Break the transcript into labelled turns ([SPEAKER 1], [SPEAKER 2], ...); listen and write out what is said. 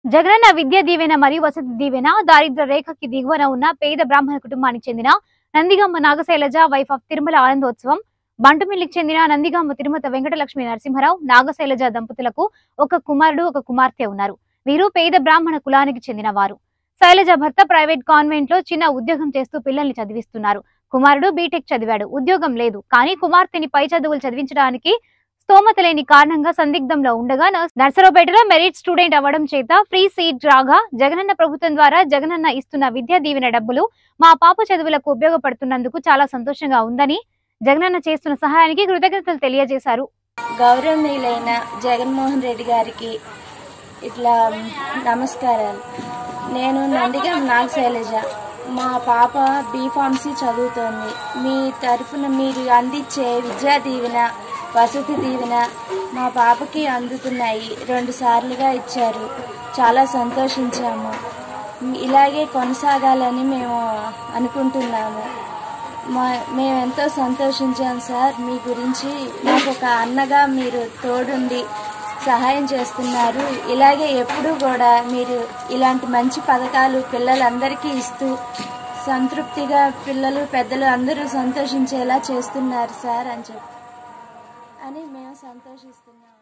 [SPEAKER 1] జగనన్న విద్యా దీవెన మరియు వసతి దీవెన దారిద్ర రేఖకి దిగువన ఉన్న పేద బ్రాహ్మణ కుటుంబానికి చెందిన నందిగామ నాగశైలజ వైఫ్ ఆఫ్ తిరుమల ఆనందోత్సవం బంటుమిల్లికి చెందిన నందిగామ తిరుమత వెంకటలక్ష్మి నరసింహరావు నాగశైలజ దంపతులకు ఒక కుమారుడు ఒక కుమార్తె ఉన్నారు వీరు పేద బ్రాహ్మణ కులానికి చెందిన వారు శైలజ భర్త ప్రైవేట్ కాన్వెంట్ లో చిన్న ఉద్యోగం చేస్తూ పిల్లల్ని చదివిస్తున్నారు కుమారుడు బీటెక్ చదివాడు ఉద్యోగం లేదు కానీ కుమార్తెని పై చదువులు చదివించడానికి స్తోమత లేని కారణంగా సందిగ్ధంలో ఉండగా నర్స్- నర్సరావుపేటలో మెరిట్ స్టూడెంట్ అవ్వడం చేత ఫ్రీ సీట్ రాగా జగనన్న ప్రభుత్వం ద్వారా జగనన్న ఇస్తున్న విద్యా దీవెన డబ్బులు మా పాప చదువులకు ఉపయోగపడుతున్నందుకు చాలా సంతోషంగా ఉందని జగనన్న చేస్తున్న సహాయానికి కృతజ్ఞతలు తెలియజేశారు
[SPEAKER 2] గౌరవనీయులైన జగన్మోహన్ రెడ్డి గారికి ఇట్లా నమస్కారాలు నేను నందిగం నాగశైలజ మా పాప బీఫార్మసీ చదువుతోంది మీ తరఫున మీరు అందించే విద్యా దీవెన వసతి దీవెన మా పాపకి అందుతున్నాయి రెండు సార్లుగా ఇచ్చారు చాలా సంతోషించాము ఇలాగే కొనసాగాలని మేము అనుకుంటున్నాము మా మేమెంతో సంతోషించాం సార్ మీ గురించి మాకు ఒక అన్నగా మీరు తోడుండి సహాయం చేస్తున్నారు ఇలాగే ఎప్పుడూ కూడా మీరు ఇలాంటి మంచి పథకాలు పిల్లలందరికీ ఇస్తూ సంతృప్తిగా పిల్లలు పెద్దలు అందరూ సంతోషించేలా చేస్తున్నారు సార్ అని చెప్పి అని మేము సంతోషిస్తున్నాము